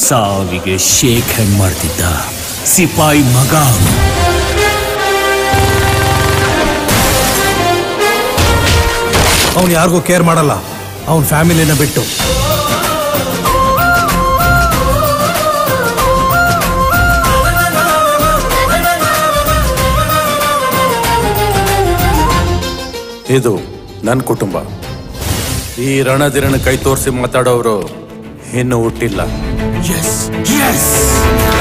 ಸಾವಿಗೆ shake hand ಮಾಡ್ತಿದ್ದ ಸಿಪಾಯಿ ಮಗ ಅವ್ನು. ಅವ್ನು ಯಾರಿಗೂ ಕೇರ್ ಮಾಡಲ್ಲ ಅವನ ಫ್ಯಾಮಿಲಿನ ಬಿಟ್ಟು ಇದು ನನ್ನ ಕುಟುಂಬ ಈ ರಣದಿರಣ ಕೈ ತೋರಿಸಿ ಮಾತಾಡೋರು ಇನ್ನು ಹುಟ್ಟಿಲ್ಲ Yes, yes!